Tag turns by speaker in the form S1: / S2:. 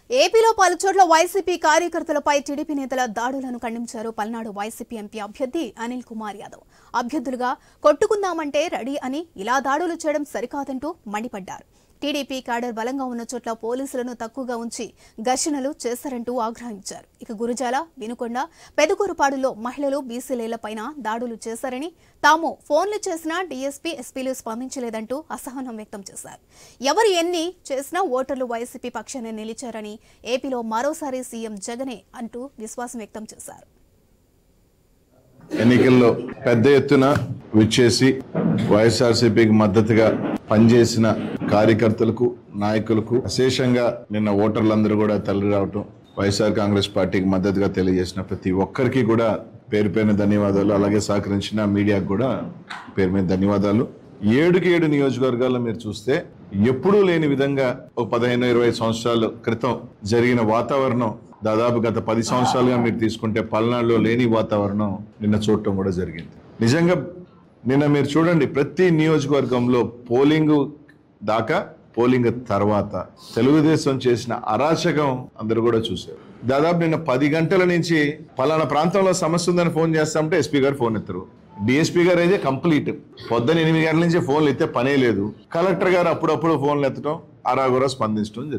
S1: ఏపీలో పలుచోట్ల YCP కార్యకర్తలపై TDP నేతల దాడులను ఖండించారు పల్నాడు వైసీపీ ఎంపీ అభ్యర్థి అనిల్ కుమార్ యాదవ్ అభ్యర్థులుగా కొట్టుకుందామంటే రెడీ అని ఇలా దాడులు చేయడం సరికాదంటూ మండిపడ్డారు టీడీపీ క్యాడర్ బలంగా ఉన్న చోట్ల పోలీసులను తక్కువగా ఉంచి ఘర్షణలు చేశారంటూ ఆగ్రహించారు ఇక గురుజాల వినుకొండ పెదకూరుపాడులో మహిళలు బీసీలేళ్లపైన దాడులు చేశారని తాము ఫోన్లు చేసినా డీఎస్పీ ఎస్పీలు స్పందించలేదంటూ అసహనం వ్యక్తం చేశారు ఎవరు ఎన్ని చేసినా ఓటర్లు వైసీపీ పక్షానే నిలిచారని ఏపీలో మరోసారి సీఎం జగనే అంటూ విశ్వాసం వ్యక్తం చేశారు
S2: ఎన్నికల్లో పెద్ద ఎత్తున విచ్చేసి వైఎస్ఆర్సీపీకి మద్దతుగా పనిచేసిన కార్యకర్తలకు నాయకులకు విశేషంగా నిన్న ఓటర్లందరూ కూడా తల్లి రావటం వైఎస్ఆర్ కాంగ్రెస్ పార్టీకి మద్దతుగా తెలియజేసిన ప్రతి ఒక్కరికి కూడా పేరు పేరున ధన్యవాదాలు అలాగే సహకరించిన మీడియాకు కూడా పేరు మీద ధన్యవాదాలు ఏడుకి ఏడు నియోజకవర్గాల్లో మీరు చూస్తే ఎప్పుడూ లేని విధంగా ఒక పదిహేను ఇరవై సంవత్సరాల క్రితం జరిగిన వాతావరణం దాదాపు గత పది సంవత్సరాలుగా మీరు తీసుకుంటే పల్నాడులో లేని వాతావరణం నిన్న చూడటం కూడా జరిగింది నిజంగా నిన్న మీరు చూడండి ప్రతి నియోజకవర్గంలో పోలింగ్ దాకా పోలింగ్ తర్వాత తెలుగుదేశం చేసిన అరాచకం అందరూ కూడా చూశారు దాదాపు నిన్న పది గంటల నుంచి పలానా ప్రాంతంలో సమస్య ఉందని ఫోన్ చేస్తామంటే ఎస్పీ గారు ఫోన్ ఎత్తరు డిఎస్పీ గారు అయితే కంప్లీట్ పొద్దున్న ఎనిమిది గంటల నుంచి ఫోన్లు ఎత్తే పనే లేదు కలెక్టర్ గారు అప్పుడప్పుడు ఫోన్లు ఎత్తడం అరాగురా స్పందించడం జరిగింది.